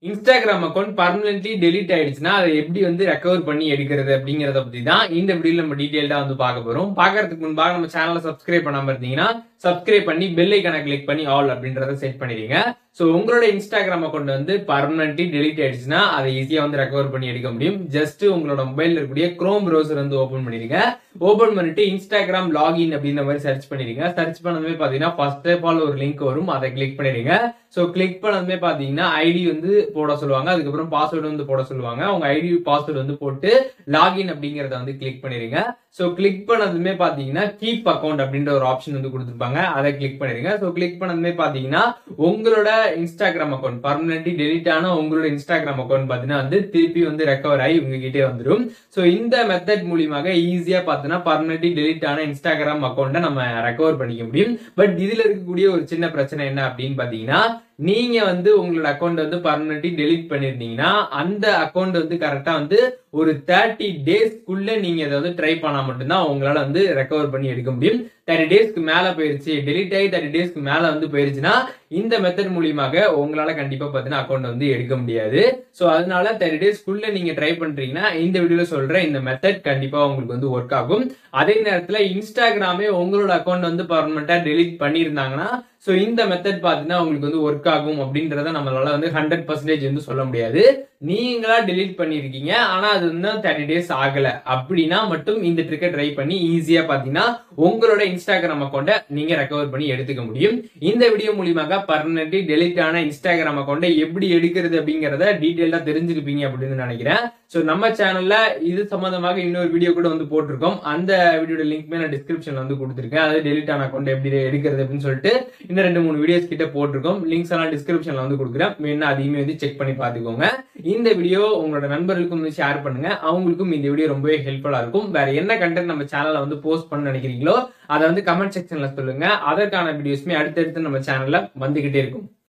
Instagram account permanently delete ஆயிடுச்சுன்னா அதை எப்படி வந்து ரெக்கவர் பண்ணி எடுக்கிறது அப்படிங்கறத பத்தி தான் இந்த வீடியோல நம்ம டீடைல்டா வந்து பார்க்க போறோம் பார்க்கறதுக்கு முன்பாக நம்ம சேனலை சப்ஸ்கிரைப் பண்ணாம இருந்தீங்கன்னா சப்ஸ்கிரைப் பண்ணி பெல் ஐக்கான கிளிக் பண்ணி ஆல் அப்படின்றத செட் பண்ணிடுங்க ஸோ உங்களோட இன்ஸ்டாகிராம் அக்கௌண்ட் வந்து பர்மனென்ட்லி டெலீட் ஆயிடுச்சுன்னா அதை ஈஸியா வந்து ரெக்கவர் பண்ணி எடுக்க முடியும் ஜஸ்ட் உங்களோட மொபைல்ல இருக்கக்கூடிய குரோம் ப்ரௌசர் வந்து ஓபன் பண்ணிடுங்க ஓபன் பண்ணிட்டு இன்ஸ்டாகிராம் லாகின் அப்படின்ற மாதிரி சர்ச் பண்ணிடுங்க சர்ச் பண்ணதுமே பாத்தீங்கன்னா ஃபர்ஸ்ட் ஆஃப் ஆல் ஒரு லிங்க் வரும் அதை கிளிக் பண்ணிடுங்க ஸோ கிளிக் பண்ணதுமே பாத்தீங்கன்னா ஐடி வந்து போட சொல்லுவாங்க அதுக்கப்புறம் பாஸ்வேர்டு வந்து போட சொல்லுவாங்க உங்க ஐடி பாஸ்வேர்டு வந்து போட்டு லாகின் அப்படிங்கறத வந்து கிளிக் பண்ணிடுங்க ஸோ கிளிக் பண்ணதுமே பாத்தீங்கன்னா கீப் அக்கௌண்ட் அப்படின்ற ஒரு ஆப்ஷன் வந்து கொடுத்துருப்பாங்க அதை கிளிக் பண்ணிடுங்க ஸோ கிளிக் பண்ணதுமே பாத்தீங்கன்னா உங்களோட இன்ஸ்டாகிராம் அக்கௌண்ட் பர்மனென்ட்லி டெலிட் ஆன உங்களோட இன்ஸ்டாகிராம் அக்கௌண்ட் பாத்தீங்கன்னா வந்து திருப்பி வந்து ரெக்கவர் ஆகி உங்ககிட்டே வந்துடும் ஸோ இந்த மெத்தட் மூலியமாக ஈஸியா பார்த்தீங்கன்னா பர்மனென்ட்லி டெலிட் ஆன இன்ஸ்டாகிராம் அக்கௌண்ட்டை நம்ம ரெக்கவர் பண்ணிக்க முடியும் பட் இதுல இருக்கக்கூடிய ஒரு சின்ன பிரச்சனை என்ன அப்படின்னு பாத்தீங்கன்னா நீங்க வந்து உங்களோட அக்கௌண்ட் வந்து பர்மனென்ட்லி டெலிட் பண்ணிருந்தீங்கன்னா அந்த அக்கௌண்ட் வந்து கரெக்டா வந்து ஒரு தேர்ட்டி டேஸ்க்குள்ள நீங்க அதை வந்து ட்ரை பண்ணா மட்டும்தான் உங்களால வந்து ரெக்கவர் பண்ணி எடுக்க முடியும் தேர்ட்டி டேஸ்க்கு மேல போயிருச்சு டெலிட் ஆகி தேர்ட்டி டேஸ்க்கு மேல வந்து போயிருச்சுன்னா இந்த மெத்தட் மூலியமாக உங்களால கண்டிப்பா பாத்தீங்கன்னா அக்கௌண்ட் வந்து எடுக்க முடியாது சோ அதனால தேர்ட்டி டேஸ்க்குள்ள நீங்க ட்ரை பண்றீங்கன்னா இந்த வீடியோல சொல்ற இந்த மெத்தட் கண்டிப்பா உங்களுக்கு வந்து ஒர்க் ஆகும் அதே நேரத்துல இன்ஸ்டாகிராமே உங்களோட அக்கௌண்ட் வந்து பர்மனெண்டா டெலிட் பண்ணியிருந்தாங்கன்னா ஸோ இந்த மெத்தட் பார்த்தீங்கன்னா உங்களுக்கு வந்து ஒர்க் ஆகும் அப்படின்றத நம்மளால வந்து ஹண்ட்ரட் பர்சன்டேஜ் வந்து சொல்ல முடியாது நீங்களா டெலீட் பண்ணிருக்கீங்க ஆனா அது இன்னும் தேர்ட்டி டேஸ் ஆகல அப்படின்னா மட்டும் இந்த ட்ரிக்கை ட்ரை பண்ணி ஈஸியா பாத்தீங்கன்னா உங்களோட இன்ஸ்டாகிராம் அக்கௌண்ட்டை நீங்க ரெக்கவர் பண்ணி எடுத்துக்க முடியும் இந்த வீடியோ மூலியமாக பர்மனென்ட்லி டெலிட் ஆன இன்ஸ்டாகிராம் அக்கௌண்ட்டை எப்படி எடுக்கிறது அப்படிங்கறத டீட்டெயிலா தெரிஞ்சிருப்பீங்க அப்படின்னு நினைக்கிறேன் ஸோ நம்ம சேனல்ல இது சம்பந்தமாக இன்னொரு வீடியோ கூட வந்து போட்டிருக்கோம் அந்த வீடியோட லிங்க்மே நான் டிஸ்கிரிப்ஷன்ல வந்து கொடுத்துருக்கேன் அதாவது டெலிட் ஆன அக்கௌண்ட் எப்படி எடுக்கிறது அப்படின்னு சொல்லிட்டு இன்னும் ரெண்டு மூணு வீடியோஸ் கிட்ட போட்டிருக்கோம் லிங்க்ஸ் எல்லாம் டிஸ்கிரிப்ஷன்ல வந்து கொடுக்குறேன் வேணா அதையுமே வந்து செக் பண்ணி பார்த்துக்கோங்க இந்த வீடியோ உங்களோட நண்பர்களுக்கும் வந்து ஷேர் பண்ணுங்க அவங்களுக்கும் இந்த வீடியோ ரொம்பவே ஹெல்ப்ஃபுல்லா இருக்கும் வேற என்ன கண்டென்ட் நம்ம சேனல்ல வந்து போஸ்ட் பண்ண நினைக்கிறீங்களோ அதை வந்து கமெண்ட் செக்ஷன்ல சொல்லுங்க அதற்கான வீடியோஸ்மே அடுத்தடுத்து நம்ம சேனல்ல வந்துகிட்டே இருக்கும்